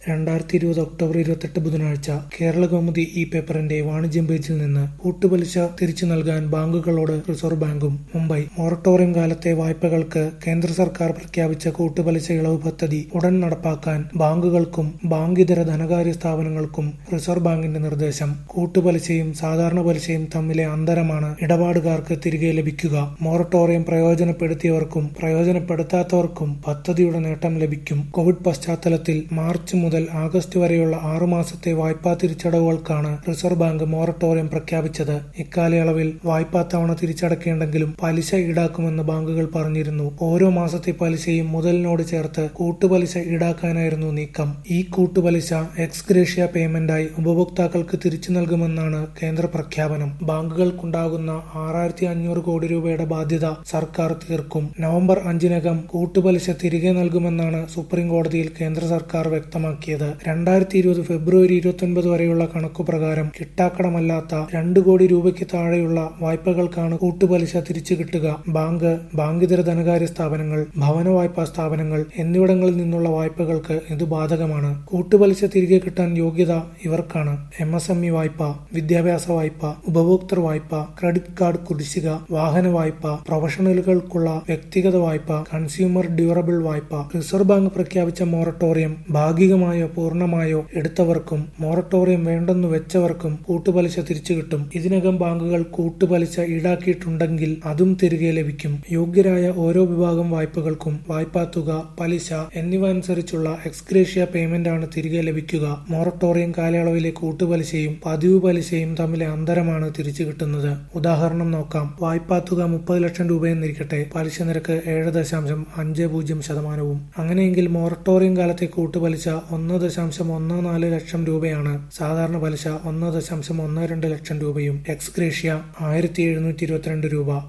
രണ്ടായിരത്തി ഇരുപത് ഒക്ടോബർ ഇരുപത്തെട്ട് ബുധനാഴ്ച കേരളകൗമുദി ഈ പേപ്പറിന്റെ വാണിജ്യം പേജിൽ നിന്ന് കൂട്ടുപലിശ തിരിച്ചു നൽകാൻ ബാങ്കുകളോട് റിസർവ് ബാങ്കും മുംബൈ മൊറട്ടോറിയം കാലത്തെ വായ്പകൾക്ക് കേന്ദ്ര സർക്കാർ പ്രഖ്യാപിച്ച കൂട്ടുപലിശ ഇളവ് പദ്ധതി ഉടൻ നടപ്പാക്കാൻ ബാങ്കുകൾക്കും ബാങ്കിതര ധനകാര്യ സ്ഥാപനങ്ങൾക്കും റിസർവ് ബാങ്കിന്റെ നിർദ്ദേശം കൂട്ടുപലിശയും സാധാരണ പലിശയും തമ്മിലെ അന്തരമാണ് ഇടപാടുകാർക്ക് തിരികെ ലഭിക്കുക മൊറട്ടോറിയം പ്രയോജനപ്പെടുത്തിയവർക്കും പ്രയോജനപ്പെടുത്താത്തവർക്കും പദ്ധതിയുടെ നേട്ടം ലഭിക്കും കോവിഡ് പശ്ചാത്തലത്തിൽ മാർച്ച് മുതൽ ആഗസ്റ്റ് വരെയുള്ള ആറുമാസത്തെ വായ്പാ തിരിച്ചടവുകൾക്കാണ് റിസർവ് ബാങ്ക് മൊറട്ടോറിയം പ്രഖ്യാപിച്ചത് ഇക്കാലയളവിൽ വായ്പാ തവണ തിരിച്ചടക്കേണ്ടെങ്കിലും പലിശ ഈടാക്കുമെന്ന് ബാങ്കുകൾ പറഞ്ഞിരുന്നു ഓരോ മാസത്തെ പലിശയും മുതലിനോട് ചേർത്ത് കൂട്ടുപലിശ ഈടാക്കാനായിരുന്നു നീക്കം ഈ കൂട്ടുപലിശ എക്സ്ഗ്രേഷ്യ പേയ്മെന്റായി ഉപഭോക്താക്കൾക്ക് തിരിച്ചു നൽകുമെന്നാണ് കേന്ദ്ര പ്രഖ്യാപനം ബാങ്കുകൾക്കുണ്ടാകുന്ന ആറായിരത്തി അഞ്ഞൂറ് കോടി രൂപയുടെ ബാധ്യത സർക്കാർ തീർക്കും നവംബർ അഞ്ചിനകം കൂട്ടുപലിശ തിരികെ നൽകുമെന്നാണ് സുപ്രീം കോടതിയിൽ കേന്ദ്ര സർക്കാർ വ്യക്തമാക്കിയത് രണ്ടായിരത്തി ഇരുപത് ഫെബ്രുവരി ഇരുപത്തൊൻപത് വരെയുള്ള കണക്കുപ്രകാരം കിട്ടാക്കടമല്ലാത്ത രണ്ട് കോടി രൂപയ്ക്ക് താഴെയുള്ള വായ്പകൾക്കാണ് കൂട്ടുപലിശ തിരിച്ചു കിട്ടുക ബാങ്ക് ബാങ്കിതര ധനകാര്യ സ്ഥാപനങ്ങൾ ഭവന വായ്പാ സ്ഥാപനങ്ങൾ എന്നിവിടങ്ങളിൽ നിന്നുള്ള വായ്പകൾക്ക് ഇത് ബാധകമാണ് കൂട്ടുപലിശ തിരികെ കിട്ടാൻ യോഗ്യത ഇവർക്കാണ് എം എസ് എം ഇ വായ്പ വിദ്യാഭ്യാസ വായ്പ ഉപഭോക്തൃ വായ്പ ക്രെഡിറ്റ് കാർഡ് കുടിശ്ശിക വാഹന വായ്പ പ്രൊഫഷണലുകൾക്കുള്ള വ്യക്തിഗത വായ്പ കൺസ്യൂമർ ഡ്യൂറബിൾ വായ്പ റിസർവ് ബാങ്ക് പ്രഖ്യാപിച്ച മൊറട്ടോറിയം ഭാഗികമായോ പൂർണ്ണമായോ എടുത്തവർക്കും മൊറട്ടോറിയം വേണ്ടെന്നു വെച്ചവർക്കും കൂട്ടുപലിശ തിരിച്ചു കിട്ടും ഇതിനകം ബാങ്കുകൾ കൂട്ടുപലിശ ഈടാക്കിയിട്ടുണ്ടെങ്കിൽ അതും തിരികെ ലഭിക്കും യോഗ്യരായ ഓരോ വിഭാഗം വായ്പകൾക്കും വായ്പാ തുക പലിശ എന്നിവ അനുസരിച്ചുള്ള എക്സ്ഗ്രേഷ്യ പേയ്മെന്റ് ആണ് തിരികെ ലഭിക്കുക മൊറട്ടോറിയം കാലയളവിലെ കൂട്ടുപലിശയും പതിവ് പലിശയും തമ്മിലെ അന്തരമാണ് തിരിച്ചു കിട്ടുന്നത് ഉദാഹരണം നോക്കാം വായ്പാ തുക മുപ്പത് ലക്ഷം രൂപയെന്നിരിക്കട്ടെ പലിശ നിരക്ക് ഏഴ് ദശാംശം അഞ്ച് പൂജ്യം ശതമാനവും അങ്ങനെയെങ്കിൽ മൊറട്ടോറിയം കാലത്തെ കൂട്ടുപലിശ ഒന്ന് ദശാംശം ഒന്ന് നാല് ലക്ഷം രൂപയാണ് സാധാരണ പലിശ ഒന്ന് ദശാംശം ഒന്ന് രണ്ട് ലക്ഷം രൂപയും എക്സ്ഗ്രേഷ്യ ആയിരത്തി എഴുന്നൂറ്റി ഇരുപത്തിരണ്ട് രൂപ